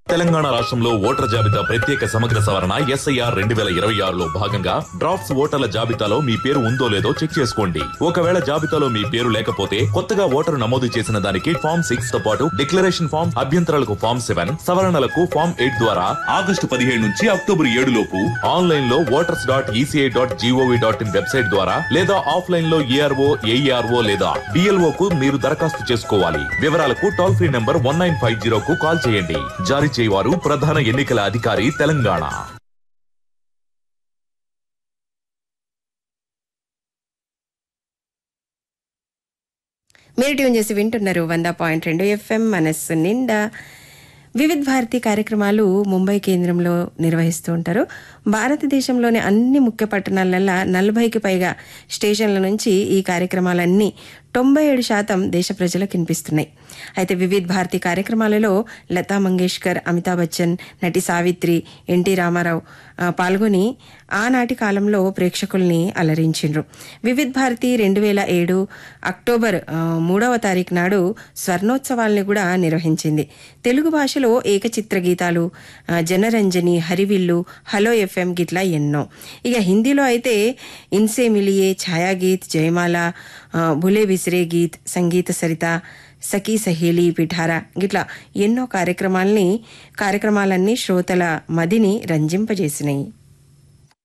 తెలంగాణ రాష్ట్రంలో ఓటర్ల జాబితా ప్రత్యేక సమగ్ర సవరణ ఎస్ఐఆర్ రెండు వేల ఇరవై ఆరులో భాగంగా డ్రాఫ్ట్స్ ఓటర్ల జాబితాలో మీ పేరు ఉందో లేదో చెక్ చేసుకోండి ఒకవేళ జాబితాలో మీ పేరు లేకపోతే కొత్తగా ఓటరు నమోదు చేసిన దానికి ఫామ్ సిక్స్ తో పాటు డిక్లరేషన్ ఫామ్ అభ్యంతరాలకు ఫామ్ సెవెన్ సవరణలకు ఫామ్ ఎయిట్ ద్వారా ఆగస్టు పదిహేడు నుంచి అక్టోబర్ ఏడు లోపు ఆన్లైన్ లో voters dot ECI dot GOV dot in website ద్వారా లేదా ఆఫ్లైన్ లో ఏఆర్ఓ ఏఈఆర్ఓ లేదా డిఎల్ఓ కు మీరు దరఖాస్తు చేసుకోవాలి వివరాలకు toll free number one nine five zero కు కాల్ చేయండి జారీ చేయవారు ప్రధాన ఎన్నికల అధికారి తెలంగాణ మీరు ట్యూన్ చేసి వింటున్నారు వంద పాయింట్ రెండు ఎఫ్ఎం మనస్సు నిండా వివిధ్ భారతి కార్యక్రమాలు ముంబై కేంద్రంలో నిర్వహిస్తూ ఉంటారు భారతదేశంలోని అన్ని ముఖ్య పట్టణాలల్లో నలభైకి పైగా స్టేషన్ల నుంచి ఈ కార్యక్రమాలన్నీ తొంభై ఏడు శాతం దేశ ప్రజలకు వినిపిస్తున్నాయి అయితే వివిధ్ భారతి కార్యక్రమాలలో లతా మంగేష్కర్ అమితాబ్ బచ్చన్ నటి సావిత్రి ఎన్టీ రామారావు ఆ, పాల్గొని ఆనాటి కాలంలో ప్రేక్షకుల్ని అలరించిండ్రు వివిధ్ భారతి రెండు వేల ఏడు అక్టోబర్ ఆ, మూడవ తారీఖు నాడు స్వర్ణోత్సవాల్ని కూడా నిర్వహించింది తెలుగు భాషలో ఏకచిత్ర గీతాలు ఆ, జనరంజని హరివిల్లు హలో ఎఫ్ఎం గిట్లా ఎన్నో ఇక హిందీలో అయితే ఇన్సే మిలియే ఛాయాగీత్ జయమాల ఆ, భులే బిసిరే గీత్ సంగీత సరిత సఖీ సహేలి పిఠారా గిట్లా ఎన్నో కార్యక్రమాల్ని కార్యక్రమాలన్నీ శ్రోతల మదిని రంజింపజేసినాయి